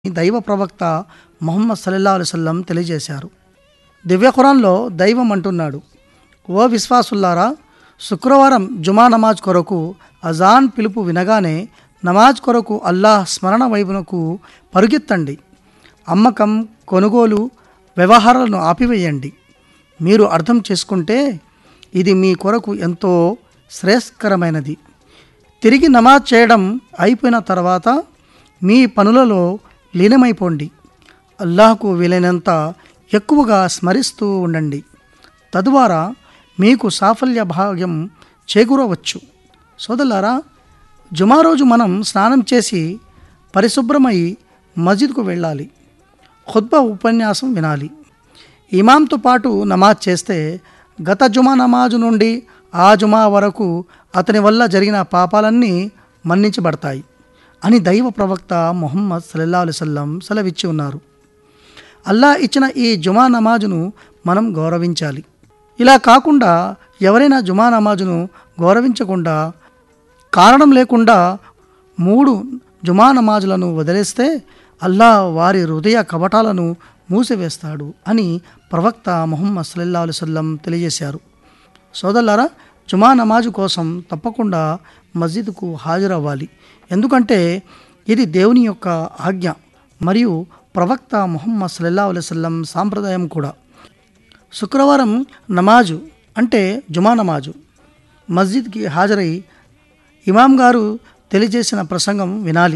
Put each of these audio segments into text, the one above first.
దైవ ప్రవక్త మొహమ్మద్ సల్లల్లా అలుసల్లం తెలియజేశారు దివ్య ఖురాన్లో దైవం అంటున్నాడు ఓ విశ్వాసుల్లారా శుక్రవారం జుమా నమాజ్ కొరకు అజాన్ పిలుపు వినగానే నమాజ్ కొరకు అల్లాహ్ స్మరణ వైపునకు పరుగెత్తండి అమ్మకం కొనుగోలు వ్యవహారాలను ఆపివేయండి మీరు అర్థం చేసుకుంటే ఇది మీ కొరకు ఎంతో శ్రేయస్కరమైనది తిరిగి నమాజ్ చేయడం అయిపోయిన తర్వాత మీ పనులలో లీనమైపోండి అల్లాహకు వీలైనంత ఎక్కువగా స్మరిస్తూ ఉండండి తద్వారా మీకు సాఫల్య భాగ్యం చేకూరవచ్చు సోదరులారా జుమా రోజు మనం స్నానం చేసి పరిశుభ్రమై మస్జిద్కు వెళ్ళాలి ఖుద్బా ఉపన్యాసం వినాలి ఇమాంతో పాటు నమాజ్ చేస్తే గత జుమా నమాజు నుండి ఆ జుమా వరకు అతని వల్ల జరిగిన పాపాలన్నీ మన్నించబడతాయి అని దైవ ప్రవక్త మొహమ్మద్ సల్లల్లా అలుసల్లం సెలవిచ్చి ఉన్నారు అల్లా ఇచ్చిన ఈ జుమా నమాజును మనం గౌరవించాలి ఇలా కాకుండా ఎవరైనా జుమా నమాజును గౌరవించకుండా కారణం లేకుండా మూడు జుమా నమాజులను వదిలేస్తే అల్లా వారి హృదయ కపటాలను మూసివేస్తాడు అని ప్రవక్త మొహమ్మద్ సల్లల్లా అలుసల్లం తెలియజేశారు సోదరులారా జుమా నమాజు కోసం తప్పకుండా మస్జిద్కు హాజరవ్వాలి ఎందుకంటే ఇది దేవుని యొక్క ఆజ్ఞ మరియు ప్రవక్త ముహమ్మద్ సల్లల్లా అలైవల్లం సాంప్రదాయం కూడా శుక్రవారం నమాజు అంటే జుమా నమాజు మస్జిద్కి హాజరై ఇమాం గారు తెలియజేసిన ప్రసంగం వినాలి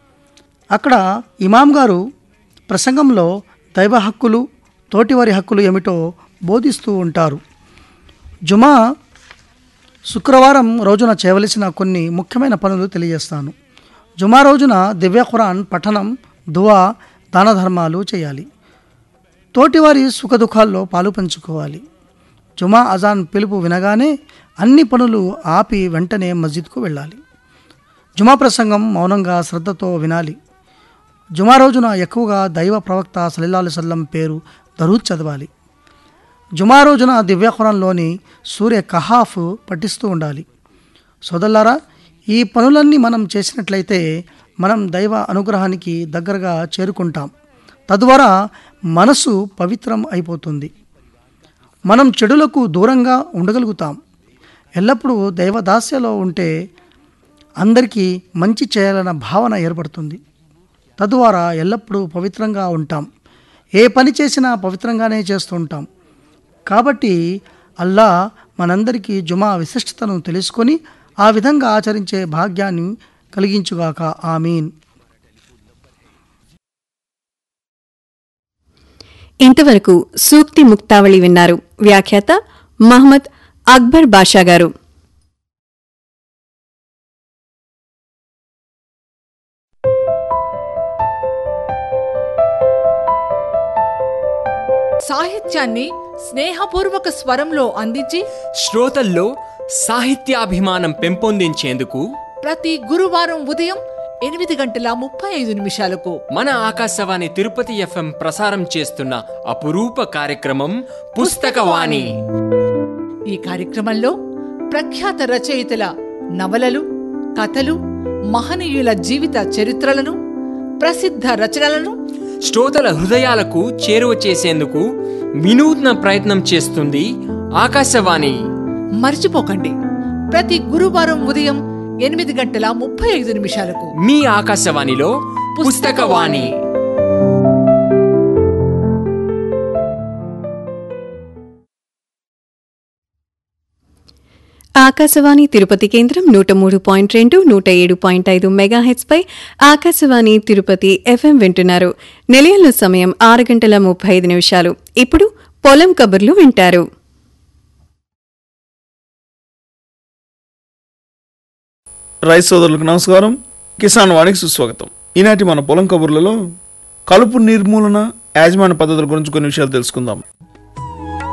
అక్కడ ఇమాం గారు ప్రసంగంలో దైవ హక్కులు తోటివారి హక్కులు ఏమిటో బోధిస్తూ ఉంటారు జుమా శుక్రవారం రోజున చేయవలసిన కొన్ని ముఖ్యమైన పనులు తెలియజేస్తాను జుమా రోజున దివ్య ఖురాన్ పఠనం దువా దాన ధర్మాలు చేయాలి తోటివారి సుఖదుఖాల్లో పాలు పంచుకోవాలి జుమా అజాన్ పిలుపు వినగానే అన్ని పనులు ఆపి వెంటనే మస్జిద్కు వెళ్ళాలి జుమా ప్రసంగం మౌనంగా శ్రద్ధతో వినాలి జుమా రోజున ఎక్కువగా దైవ ప్రవక్త సల్లల్లాహు సల్లం పేరు దరూద్ చదవాలి జుమా రోజున దివ్య ఖురాన్లోని సూర్య కహాఫ్ పఠిస్తూ ఉండాలి సోదల్లారా ఈ పనులన్నీ మనం చేసినట్లయితే మనం దైవ అనుగ్రహానికి దగ్గరగా చేరుకుంటాం తద్వారా మనసు పవిత్రం అయిపోతుంది మనం చెడులకు దూరంగా ఉండగలుగుతాం ఎల్లప్పుడూ దైవదాస్యలో ఉంటే అందరికీ మంచి చేయాలన్న భావన ఏర్పడుతుంది తద్వారా ఎల్లప్పుడూ పవిత్రంగా ఉంటాం ఏ పని చేసినా పవిత్రంగానే చేస్తుంటాం కాబట్టి అల్లా మనందరికీ జుమా విశిష్టతను తెలుసుకొని ఆ విధంగా ఆచరించే భాగ్యాన్ని కలిగించుగాక ఆమీన్ ఇంతవరకు సూక్తి ముక్తావళి విన్నారు వ్యాఖ్యాత మహమ్మద్ అక్బర్ బాషా గారు సాహిత్యాన్ని స్నేహపూర్వక స్వరంలో అందించి శ్రోతల్లో సాహిత్యాభిమానం పెంపొందించేందుకు ప్రతి గురువారం ఉదయం ఎనిమిది గంటల ముప్పై ఐదు నిమిషాలకు మన ఆకాశవాణి తిరుపతి ఎఫ్ఎం ప్రసారం చేస్తున్న అపురూప కార్యక్రమం పుస్తకవాణి ఈ కార్యక్రమంలో ప్రఖ్యాత రచయితల నవలలు కథలు మహనీయుల జీవిత చరిత్రలను ప్రసిద్ధ రచనలను శ్రోతల హృదయాలకు చేరువ చేసేందుకు వినూత్న ప్రయత్నం చేస్తుంది ఆకాశవాణి మర్చిపోకండి ప్రతి గురువారం ఉదయం ఎనిమిది గంటల ముప్పై ఐదు నిమిషాలకు మీ ఆకాశవాణిలో పుస్తకవాణి ఆకాశవాణి తిరుపతి కేంద్రం నూట మూడు పాయింట్ రెండు నూట ఏడు పాయింట్ ఐదు మెగాహెట్స్ పై ఆకాశవాణి తిరుపతి ఎఫ్ఎం వింటున్నారు నిలయంలో సమయం ఆరు గంటల ముప్పై ఐదు నిమిషాలు ఇప్పుడు పొలం కబుర్లు వింటారు రైతు సోదరులకు నమస్కారం కిసాన్ వాణికి సుస్వాగతం ఈనాటి మన పొలం కబుర్లలో కలుపు నిర్మూలన యాజమాన్య పద్ధతుల గురించి కొన్ని విషయాలు తెలుసుకుందాం